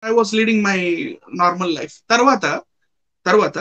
I was leading my normal life తర్వాత తర్వాత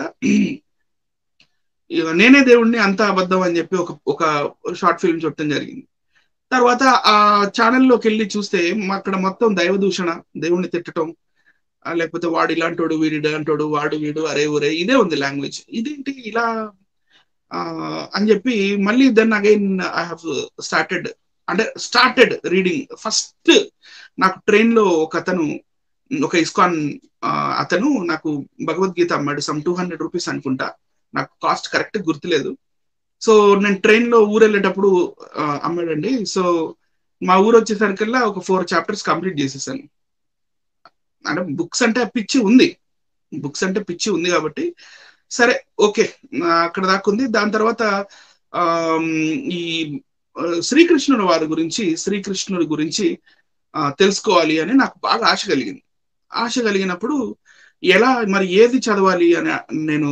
ఇక నేనే దేవుడిని అంత అబద్ధం అని చెప్పి ఒక ఒక షార్ట్ ఫిల్మ్ చూడటం జరిగింది తర్వాత ఆ ఛానల్లోకి వెళ్ళి చూస్తే మా అక్కడ మొత్తం దైవ దూషణ దేవుణ్ణి తిట్టడం ఆ, లేకపోతే వాడు ఇలాంటోడు వీడు ఇలాంటోడు వాడు వీడు అరే ఒరే ఇదే ఉంది లాంగ్వేజ్ ఇదేంటి ఇలా ఆ, అని చెప్పి మళ్ళీ then again I have started అంటే స్టార్టెడ్ రీడింగ్ ఫస్ట్ నాకు ట్రైన్ లో ఒక అతను ఒక ఇస్కాన్ ఆ, అతను నాకు భగవద్గీత అమ్మాడు సమ్ టూ హండ్రెడ్ రూపీస్ అనుకుంటా నాకు కాస్ట్ కరెక్ట్ గుర్తులేదు సో నేను ట్రైన్ లో ఊరు వెళ్ళేటప్పుడు ఆ, అమ్మాడండి సో మా ఊరు వచ్చేసరికల్లా ఒక ఫోర్ చాప్టర్స్ కంప్లీట్ చేసేసాను అంటే బుక్స్ అంటే పిచ్చి ఉంది బుక్స్ అంటే పిచ్చి ఉంది కాబట్టి సరే ఓకే అక్కడ దాకా ఉంది దాని తర్వాత ఆమ్, ఈ ఆ, శ్రీకృష్ణుడు వారి గురించి శ్రీకృష్ణుడి గురించి ఆ, తెలుసుకోవాలి అని నాకు బాగా ఆశ కలిగింది ఆశ కలిగినప్పుడు ఎలా మరి ఏది చదవాలి అని నేను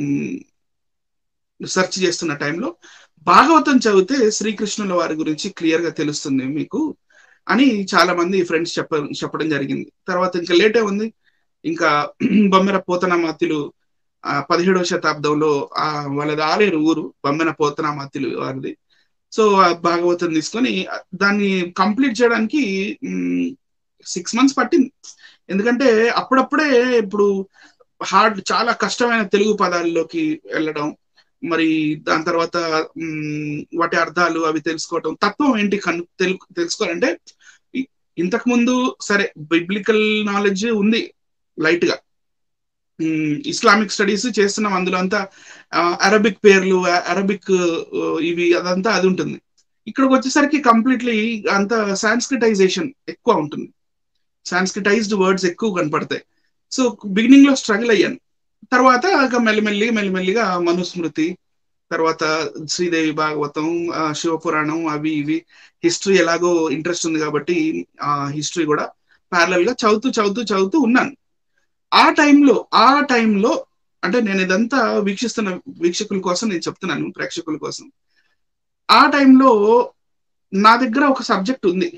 సెర్చ్ చేస్తున్న టైంలో భాగవతం చదివితే శ్రీకృష్ణుల వారి గురించి క్లియర్ గా తెలుస్తుంది మీకు అని చాలా మంది ఫ్రెండ్స్ చెప్ప చెప్పడం జరిగింది తర్వాత ఇంకా లేటే ఉంది ఇంకా బొమ్మెర పోతనామాత్యులు ఆ పదిహేడవ శతాబ్దంలో ఆ వాళ్ళది ఆలేరు ఊరు బొమ్మెన పోతనామాత్యులు వారిది సో ఆ భాగవతం తీసుకొని దాన్ని కంప్లీట్ చేయడానికి సిక్స్ మంత్స్ పట్టింది ఎందుకంటే అప్పుడప్పుడే ఇప్పుడు హార్డ్ చాలా కష్టమైన తెలుగు పదాల్లోకి వెళ్ళడం మరి దాని తర్వాత మ్, వాటి అర్థాలు అవి తెలుసుకోవటం తత్వం ఏంటి కను తెలు తెలుసుకోవాలంటే ఇ- ఇంతకు ముందు సరే బిబ్లికల్ నాలెడ్జ్ ఉంది లైట్ గా మ్, ఇస్లామిక్ స్టడీస్ చేస్తున్నాం అందులో అంతా ఆ, అరబిక్ పేర్లు ఆ, అరబిక్ ఆ, ఇవి అదంతా అది ఉంటుంది ఇక్కడికి వచ్చేసరికి కంప్లీట్లీ అంత సాంస్క్రిటైజేషన్ ఎక్కువ ఉంటుంది సాంస్క్రిటైజ్డ్ వర్డ్స్ ఎక్కువ కనపడతాయి సో బిగినింగ్ లో స్ట్రగుల్ అయ్యాను తర్వాత ఇక మెల్లిమెల్లి మెల్లిమెల్లిగా మనుస్మృతి తర్వాత శ్రీదేవి భాగవతం ఆ, శివపురాణం అవి ఇవి హిస్టరీ ఎలాగో ఇంట్రెస్ట్ ఉంది కాబట్టి ఆ హిస్టరీ కూడా ప్యారలల్ గా చదువుతూ చదువుతూ చదువుతూ ఉన్నాను ఆ టైంలో ఆ టైంలో అంటే నేను ఇదంతా వీక్షిస్తున్న వీక్షకుల కోసం నేను చెప్తున్నాను ప్రేక్షకుల కోసం ఆ టైంలో నా దగ్గర ఒక సబ్జెక్ట్ ఉంది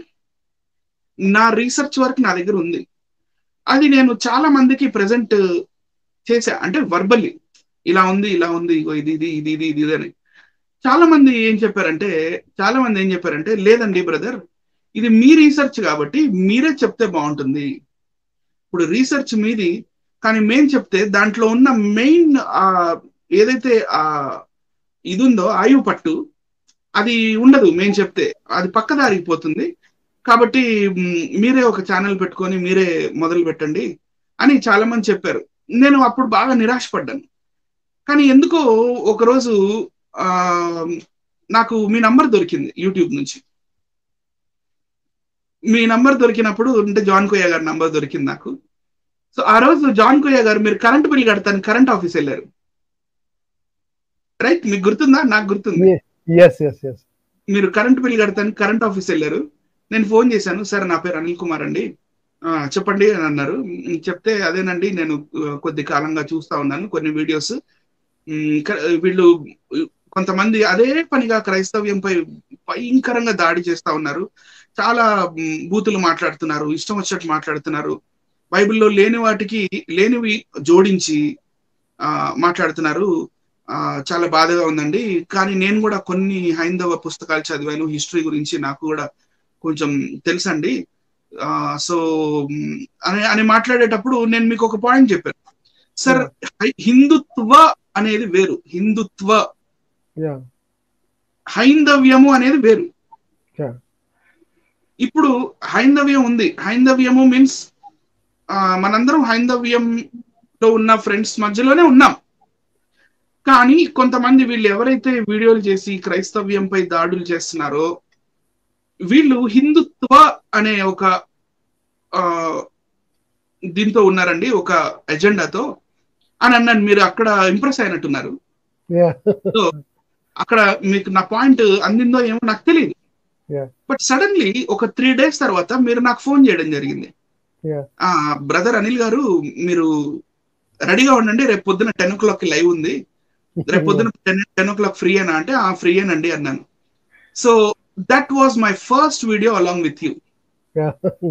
నా రీసెర్చ్ వర్క్ నా దగ్గర ఉంది అది నేను చాలా మందికి ప్రజెంట్ చేశా అంటే వర్బల్లీ ఇలా ఉంది ఇలా ఉంది ఇగో ఇది ఇది ఇది ఇది ఇది ఇది అని చాలా మంది ఏం చెప్పారంటే చాలా మంది ఏం చెప్పారంటే లేదండి బ్రదర్ ఇది మీ రీసెర్చ్ కాబట్టి మీరే చెప్తే బాగుంటుంది ఇప్పుడు రీసెర్చ్ మీది కానీ మేం చెప్తే దాంట్లో ఉన్న మెయిన్ ఆ ఏదైతే ఆ ఇది ఉందో ఆయువు పట్టు అది ఉండదు మేం చెప్తే అది పక్కదారికి పోతుంది కాబట్టి మ్, మీరే ఒక ఛానల్ పెట్టుకొని మీరే మొదలు పెట్టండి అని చాలా మంది చెప్పారు నేను అప్పుడు బాగా నిరాశపడ్డాను కానీ ఎందుకో ఒకరోజు ఆ నాకు మీ నంబర్ దొరికింది యూట్యూబ్ నుంచి మీ నంబర్ దొరికినప్పుడు అంటే జాన్ కోయ గారి నంబర్ దొరికింది నాకు సో ఆ రోజు జాన్ కోయ గారు మీరు కరెంట్ బిల్ కడతాను కరెంట్ ఆఫీస్ వెళ్ళారు రైట్ మీకు గుర్తుందా నాకు గుర్తుంది ఎస్ ఎస్ ఎస్ మీరు కరెంట్ బిల్ కడతాను కరెంట్ ఆఫీస్ వెళ్ళారు నేను ఫోన్ చేశాను సార్ నా పేరు అనిల్ కుమార్ అండి ఆ, చెప్పండి అని అన్నారు ఉమ్, చెప్తే అదేనండి నేను ఆ, కొద్ది కాలంగా చూస్తా ఉన్నాను కొన్ని వీడియోస్ ఉమ్, క- వీళ్ళు ఉ, కొంతమంది అదే పనిగా క్రైస్తవ్యంపై భయంకరంగా దాడి చేస్తా ఉన్నారు చాలా ఉమ్, బూతులు మాట్లాడుతున్నారు ఇష్టం వచ్చినట్టు మాట్లాడుతున్నారు బైబిల్లో లేని వాటికి లేనివి జోడించి ఆ మాట్లాడుతున్నారు ఆ చాలా బాధగా ఉందండి కానీ నేను కూడా కొన్ని హైందవ పుస్తకాలు చదివాను హిస్టరీ గురించి నాకు కూడా కొంచెం తెలుసండి ఆ సో మ్, అని అని మాట్లాడేటప్పుడు నేను మీకు ఒక పాయింట్ చెప్పాను సార్ హై- హిందుత్వ అనేది వేరు హిందుత్వ యా హైందవ్యము అనేది వేరు Yeah. ఇప్పుడు హైందవ్యం ఉంది హైందవ్యము మీన్స్ మనందరం హైందవ్యంలో ఉన్న ఫ్రెండ్స్ మధ్యలోనే ఉన్నాం కానీ కొంతమంది వీళ్ళు ఎవరైతే వీడియోలు చేసి క్రైస్తవ్యంపై దాడులు చేస్తున్నారో వీళ్ళు హిందుత్వ అనే ఒక ఆ దీంతో ఉన్నారండి ఒక ఎజెండాతో అని అన్నాను మీరు అక్కడ ఇంప్రెస్ అయినట్టున్నారు యా అక్కడ మీకు నా పాయింట్ అందిందో ఏమో నాకు తెలియదు Yeah. బట్ సడన్లీ ఒక త్రీ డేస్ తర్వాత మీరు నాకు ఫోన్ చేయడం జరిగింది Yeah. ఆ బ్రదర్ అనిల్ గారు మీరు రెడీగా ఉండండి రేపు పొద్దున టెన్ ఓ క్లాక్ లైవ్ ఉంది రేపు పొద్దున ten ten o'clock free అనా అంటే ఆ ఫ్రీ అనండి అన్నాను so that was my first video along with you yeah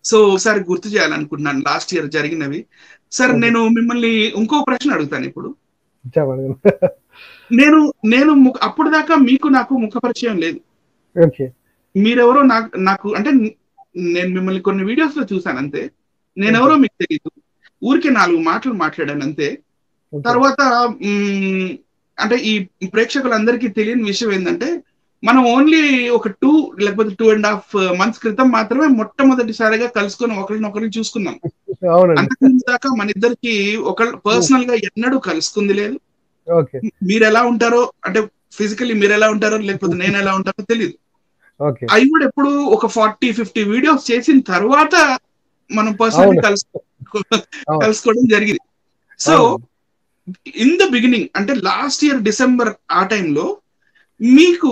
so ఒకసారి గుర్తు చేయాలనుకుంటున్నాను లాస్ట్ ఇయర్ జరిగినవి సార్ Okay. నేను మిమ్మల్ని ఇంకో ప్రశ్న అడుగుతాను ఇప్పుడు చెప్పండి నేను నేను ము- అప్పుడు దాకా మీకు నాకు ముఖ పరిచయం లేదు ఓకే మీరెవరో నాకు నాకు అంటే నేను మిమ్మల్ని కొన్ని వీడియోస్ లో చూసాను అంతే నేనెవరో మీకు తెలియదు ఊరికే నాలుగు మాటలు మాట్లాడాను అంతే తర్వాత మ్, అంటే ఈ ప్రేక్షకులందరికీ తెలియని విషయం ఏంటంటే మనం ఓన్లీ ఒక టూ లేకపోతే టూ అండ్ హాఫ్ మంత్స్ క్రితం మాత్రమే మొట్టమొదటిసారిగా కలుసుకొని ఒకరినొకరిని చూసుకున్నాం అవునండి అంతకుముందు దాకా మన ఇద్దరికి ఒక పర్సనల్ గా ఎన్నడూ కలుసుకుంది లేదు ఓకే మీరు ఎలా ఉంటారో అంటే ఫిజికల్లీ మీరు ఎలా ఉంటారో లేకపోతే నేను ఎలా ఉంటారో తెలియదు ఓకే అవి కూడా ఎప్పుడు ఒక ఫార్టీ ఫిఫ్టీ వీడియోస్ చేసిన తర్వాత మనం పర్సనల్ అవును. కలుసుకో అవును. కలుసుకోవడం జరిగింది సో ఇన్ ద బిగినింగ్ అంటే లాస్ట్ ఇయర్ డిసెంబర్ ఆ టైంలో మీకు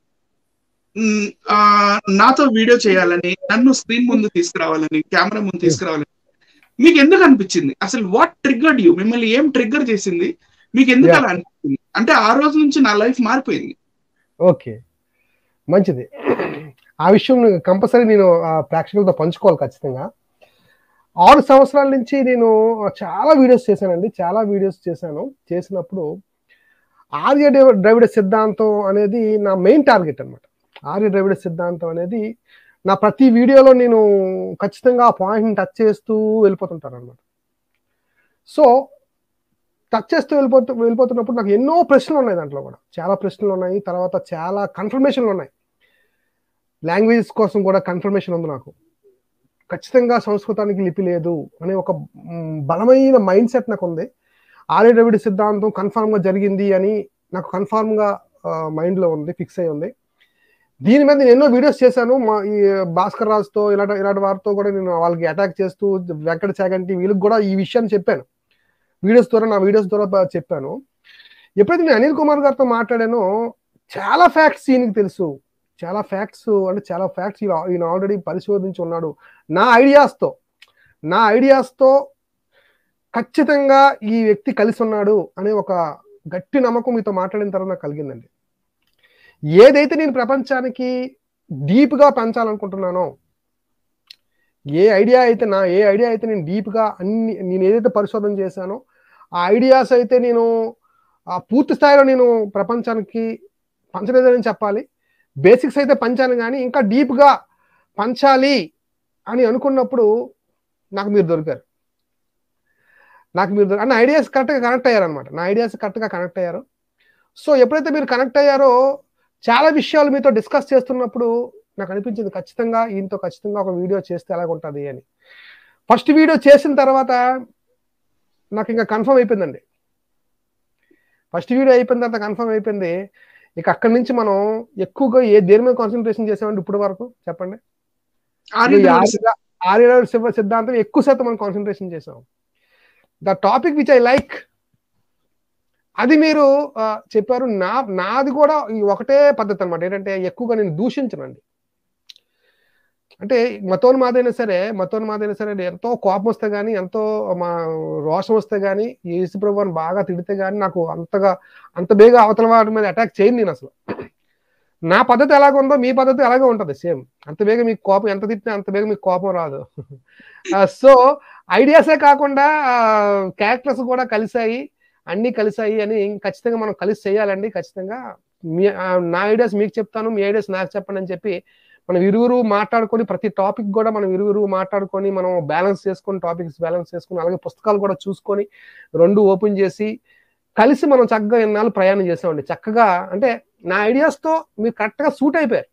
మ్, ఆ, నాతో వీడియో చేయాలని నన్ను స్క్రీన్ ముందు తీసుకురావాలని కెమెరా ముందు తీసుకురావాలని మీకు ఎందుకు అనిపించింది అసలు వాట్ ట్రిగ్గర్డ్ యూ మిమ్మల్ని ఏం ట్రిగ్గర్ చేసింది మీకు ఎందుకు Yeah. అలా అనిపించింది అంటే ఆ రోజు నుంచి నా లైఫ్ మారిపోయింది ఓకే మంచిది ఆ విషయం కంపల్సరీ నేను ఆ ప్రేక్షకులతో పంచుకోవాలి ఖచ్చితంగా ఆరు సంవత్సరాల నుంచి నేను చాలా వీడియోస్ చేశానండి చాలా వీడియోస్ చేశాను చేసినప్పుడు ఆర్య డ్రైవ- ద్రవిడ సిద్ధాంతం అనేది నా మెయిన్ టార్గెట్ అన్నమాట ఆర్య ద్రవిడ సిద్ధాంతం అనేది నా ప్రతి వీడియోలో నేను ఖచ్చితంగా ఆ పాయింట్ని టచ్ చేస్తూ వెళ్ళిపోతుంటాను అనమాట సో టచ్ చేస్తూ వెళ్ళిపోతూ వెళ్ళిపోతున్నప్పుడు నాకు ఎన్నో ప్రశ్నలు ఉన్నాయి దాంట్లో కూడా చాలా ప్రశ్నలు ఉన్నాయి తర్వాత చాలా కన్ఫర్మేషన్లు ఉన్నాయి లాంగ్వేజెస్ కోసం కూడా కన్ఫర్మేషన్ ఉంది నాకు ఖచ్చితంగా సంస్కృతానికి లిపి లేదు అనే ఒక మ్, బలమైన మైండ్ సెట్ నాకు ఉంది ఆర్య ద్రవిడ సిద్ధాంతం కన్ఫామ్ గా జరిగింది అని నాకు కన్ఫామ్ గా మైండ్ లో ఉంది ఫిక్స్ అయి ఉంది దీని మీద నేను ఎన్నో వీడియోస్ చేశాను మా ఈ భాస్కర్ రాజుతో ఇలాంటి ఇలాంటి వారితో కూడా నేను వాళ్ళకి అటాక్ చేస్తూ వెంకట చాగంటి వీళ్ళకి కూడా ఈ విషయాన్ని చెప్పాను వీడియోస్ ద్వారా నా వీడియోస్ ద్వారా బా- చెప్పాను ఎప్పుడైతే నేను అనిల్ కుమార్ గారితో మాట్లాడానో చాలా ఫ్యాక్ట్స్ ఈయనకి తెలుసు చాలా ఫ్యాక్ట్స్ అంటే చాలా ఫ్యాక్ట్స్ ఈయన ఆల్రెడీ పరిశోధించి ఉన్నాడు నా ఐడియాస్తో నా ఐడియాస్తో ఖచ్చితంగా ఈ వ్యక్తి కలిసి ఉన్నాడు అనే ఒక గట్టి నమ్మకం మీతో మాట్లాడిన తర్వాత నాకు కలిగిందండి ఏదైతే నేను ప్రపంచానికి డీప్గా పెంచాలనుకుంటున్నానో ఏ ఐడియా అయితే నా ఏ ఐడియా అయితే నేను డీప్గా అన్ని నేను ఏదైతే పరిశోధన చేశానో ఆ ఐడియాస్ అయితే నేను ఆ పూర్తి స్థాయిలో నేను ప్రపంచానికి పంచలేదని చెప్పాలి బేసిక్స్ అయితే పంచాను కానీ ఇంకా డీప్గా పంచాలి అని అనుకున్నప్పుడు నాకు మీరు దొరికారు నాకు మీరు దొరి- నా ఐడియాస్ కరెక్ట్గా కనెక్ట్ అయ్యారు అనమాట నా ఐడియాస్ కరెక్ట్గా కనెక్ట్ అయ్యారు సో ఎప్పుడైతే మీరు కనెక్ట్ అయ్యారో చాలా విషయాలు మీతో డిస్కస్ చేస్తున్నప్పుడు నాకు అనిపించింది ఖచ్చితంగా ఈయనతో ఖచ్చితంగా ఒక వీడియో చేస్తే ఎలాగ ఉంటుంది అని ఫస్ట్ వీడియో చేసిన తర్వాత నాకు ఇంకా కన్ఫర్మ్ అయిపోయిందండి ఫస్ట్ వీడియో అయిపోయిన తర్వాత కన్ఫర్మ్ అయిపోయింది ఇక అక్కడి నుంచి మనం ఎక్కువగా ఏ దేని మీద కాన్సన్ట్రేషన్ చేసామండి ఇప్పుడు వరకు చెప్పండి ఆర్య ఈ ద్రవిడ ఆర్య- ఆర్య శివ సిద్ధాంతం ఎక్కువ శాతం మనం కాన్సన్ట్రేషన్ చేసాం the topic which I like అది మీరు ఆ, చెప్పారు నా నాది కూడా ఈ ఒకటే పద్ధతి అనమాట ఏంటంటే ఎక్కువగా నేను దూషించనండి అంటే మతోన్మాదైనా సరే మతోన్మాదైనా సరే ఎంతో కోపం వస్తే గానీ ఎంతో మా రోషం వస్తే గానీ యేసు ప్రభుని బాగా తిడితే గానీ నాకు అంతగా అంత బేగా అవతల వాటి మీద అటాక్ చేయను నేను అసలు నా పద్ధతి ఎలాగ ఉందో మీ పద్ధతి అలాగే ఉంటది సేమ్ అంత బేగా మీకు కోపం ఎంత తిట్టినా అంత బేగా మీకు కోపం రాదు సో ఐడియాసే కాకుండా క్యారెక్టర్స్ కూడా కలిసాయి అన్ని కలిసాయి అని ఖచ్చితంగా మనం కలిసి చేయాలండి ఖచ్చితంగా మీ ఆ, నా ఐడియాస్ మీకు చెప్తాను మీ ఐడియాస్ నాకు చెప్పండి అని చెప్పి మనం ఇరువురు మాట్లాడుకొని ప్రతి టాపిక్ కూడా మనం ఇరువురు మాట్లాడుకొని మనం బ్యాలెన్స్ చేసుకొని టాపిక్స్ బ్యాలెన్స్ చేసుకొని అలాగే పుస్తకాలు కూడా చూసుకొని రెండు ఓపెన్ చేసి కలిసి మనం చక్కగా ఎన్నాళ్ళు ప్రయాణం చేసామండి చక్కగా అంటే నా ఐడియాస్తో మీరు కరెక్ట్గా సూట్ అయిపోయారు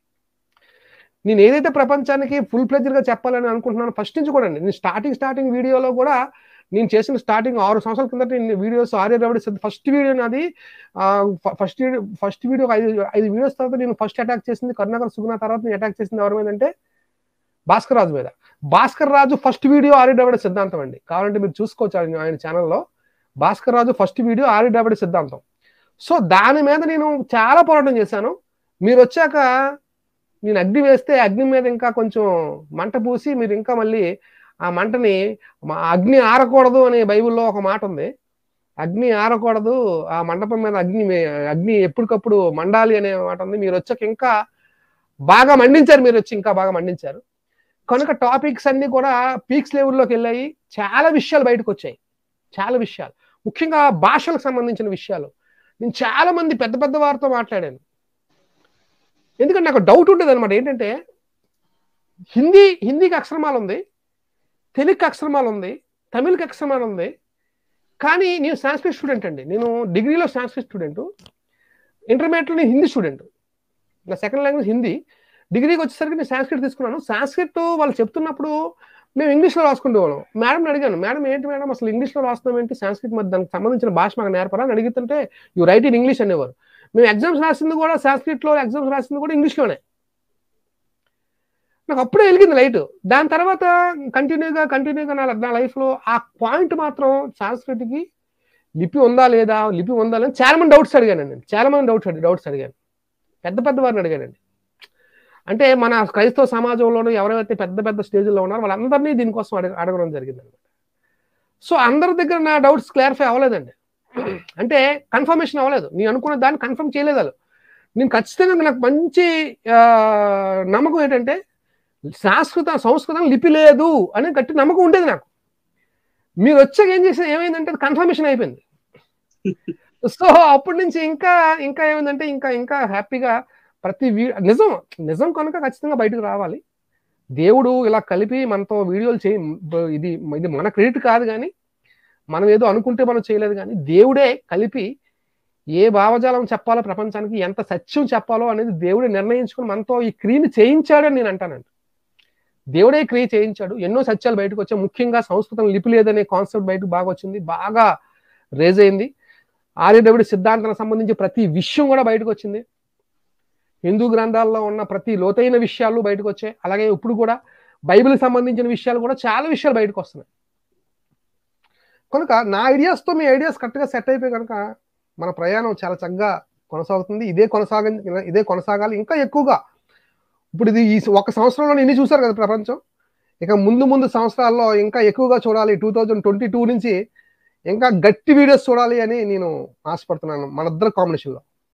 నేను ఏదైతే ప్రపంచానికి ఫుల్ గా చెప్పాలని అనుకుంటున్నాను ఫస్ట్ నుంచి కూడా అండి నేను స్టార్టింగ్ స్టార్టింగ్ వీడియోలో కూడా నేను చేసిన స్టార్టింగ్ ఆరు సంవత్సరాల కిందట నేను వీడియోస్ ఆర్య రవిడి ఫస్ట్ వీడియో నాది ఫస్ట్ వీడియో ఫస్ట్ వీడియో ఐదు ఐదు వీడియోస్ తర్వాత నేను ఫస్ట్ అటాక్ చేసింది కరుణాకర్ సుగుణ తర్వాత నేను అటాక్ చేసింది ఎవరి మీద అంటే భాస్కర్ రాజు మీద భాస్కర్ రాజు ఫస్ట్ వీడియో ఆర్య ద్రవిడ సిద్ధాంతం అండి కావాలంటే మీరు చూసుకోవచ్చు ఆయన ఆయన ఛానల్లో భాస్కర్ రాజు ఫస్ట్ వీడియో ఆర్య ద్రవిడ సిద్ధాంతం సో దాని మీద నేను చాలా పోరాటం చేశాను మీరు వచ్చాక నేను అగ్ని వేస్తే అగ్ని మీద ఇంకా కొంచెం మంట పూసి మీరు ఇంకా మళ్ళీ ఆ మంటని మా అగ్ని ఆరకూడదు అనే బైబిల్లో ఒక మాట ఉంది అగ్ని ఆరకూడదు ఆ మండపం మీద అగ్ని మే- అగ్ని ఎప్పటికప్పుడు మండాలి అనే మాట ఉంది మీరు వచ్చాక ఇంకా బాగా మండించారు మీరు వచ్చి ఇంకా బాగా మండించారు కనుక టాపిక్స్ అన్ని కూడా పీక్స్ లెవెల్లోకి వెళ్ళాయి చాలా విషయాలు బయటకు వచ్చాయి చాలా విషయాలు ముఖ్యంగా భాషలకు సంబంధించిన విషయాలు నేను చాలా మంది పెద్ద పెద్ద వారితో మాట్లాడాను ఎందుకంటే నాకు డౌట్ ఉండేది అనమాట ఏంటంటే హిందీ హిందీకి అక్షరమాల ఉంది తెలుగుకి అక్షరమాల ఉంది తమిళకి అక్షరమాల ఉంది కానీ నేను సాంస్క్రిట్ స్టూడెంట్ అండి నేను డిగ్రీలో సాంస్క్రిట్ స్టూడెంట్ ఇంటర్మీడియట్లో నేను హిందీ స్టూడెంట్ నా సెకండ్ లాంగ్వేజ్ హిందీ డిగ్రీకి వచ్చేసరికి నేను సాంస్క్రిట్ తీసుకున్నాను సాంస్క్రిట్ వాళ్ళు చెప్తున్నప్పుడు మేము ఇంగ్లీష్లో రాసుకుంటేవాళ్ళం మేడం అడిగాను మేడం ఏంటి మేడం అసలు ఇంగ్లీష్లో రాస్తున్నాం ఏంటి సాంస్క్రిట్ మరి దానికి సంబంధించిన భాష మాకు నేర్పరా అని అడుగుతుంటే యూ రైట్ ఇన్ ఇంగ్లీష్ అనేవారు మేము ఎగ్జామ్స్ రాసింది కూడా సాంస్క్రిట్లో ఎగ్జామ్స్ రాసింది కూడా ఇంగ్లీష్లోనే నాకు అప్పుడే వెలిగింది లైట్ దాని తర్వాత కంటిన్యూగా కంటిన్యూగా నా నా లైఫ్లో ఆ పాయింట్ మాత్రం సాంస్కృతికి లిపి ఉందా లేదా లిపి ఉందా లేదా చాలా మంది డౌట్స్ అడిగానండి నేను చాలా మంది డౌట్స్ అడిగి డౌట్స్ అడిగాను పెద్ద పెద్ద వారిని అడిగానండి అంటే మన క్రైస్తవ సమాజంలోనూ ఎవరైతే పెద్ద పెద్ద స్టేజ్లో ఉన్నారో వాళ్ళందరినీ దీనికోసం అడగ అడగడం జరిగింది అనమాట సో అందరి దగ్గర నా డౌట్స్ క్లారిఫై అవ్వలేదండి అంటే కన్ఫర్మేషన్ అవ్వలేదు నేను అనుకున్న దాన్ని కన్ఫర్మ్ చేయలేదు వాళ్ళు నేను ఖచ్చితంగా నాకు మంచి నమ్మకం ఏంటంటే సంస్కృత సంస్కృతం లిపి లేదు అనే గట్టి నమ్మకం ఉండేది నాకు మీరు వచ్చాక ఏం చేసిన ఏమైందంటే కన్ఫర్మేషన్ అయిపోయింది సో అప్పటి నుంచి ఇంకా ఇంకా ఏమైందంటే ఇంకా ఇంకా హ్యాపీగా ప్రతి వీ నిజం నిజం కనుక ఖచ్చితంగా బయటకు రావాలి దేవుడు ఇలా కలిపి మనతో వీడియోలు చేయి ఇది ఇది మన క్రెడిట్ కాదు కానీ మనం ఏదో అనుకుంటే మనం చేయలేదు కానీ దేవుడే కలిపి ఏ భావజాలం చెప్పాలో ప్రపంచానికి ఎంత సత్యం చెప్పాలో అనేది దేవుడే నిర్ణయించుకుని మనతో ఈ క్రియని చేయించాడని నేను అంటానండి దేవుడే క్రియ చేయించాడు ఎన్నో సత్యాలు బయటకు వచ్చాయి ముఖ్యంగా సంస్కృతం లిపి లేదనే కాన్సెప్ట్ బయటకు బాగా వచ్చింది బాగా రేజ్ అయింది ఆర్యదేవుడి సిద్ధాంతానికి సంబంధించి ప్రతి విషయం కూడా బయటకు వచ్చింది హిందూ గ్రంథాల్లో ఉన్న ప్రతి లోతైన విషయాలు బయటకు వచ్చాయి అలాగే ఇప్పుడు కూడా బైబిల్ సంబంధించిన విషయాలు కూడా చాలా విషయాలు బయటకు వస్తున్నాయి కనుక నా ఐడియాస్తో మీ ఐడియాస్ కరెక్ట్గా సెట్ అయిపోయి కనుక మన ప్రయాణం చాలా చక్కగా కొనసాగుతుంది ఇదే కొనసాగ ఇదే కొనసాగాలి ఇంకా ఎక్కువగా ఇప్పుడు ఇది ఈ ఒక సంవత్సరంలో ఇన్ని చూసారు కదా ప్రపంచం ఇక ముందు ముందు సంవత్సరాల్లో ఇంకా ఎక్కువగా చూడాలి టూ థౌజండ్ ట్వంటీ టూ నుంచి ఇంకా గట్టి వీడియోస్ చూడాలి అని నేను ఆశపడుతున్నాను మన ఇద్దరు కాంబినేషన్లో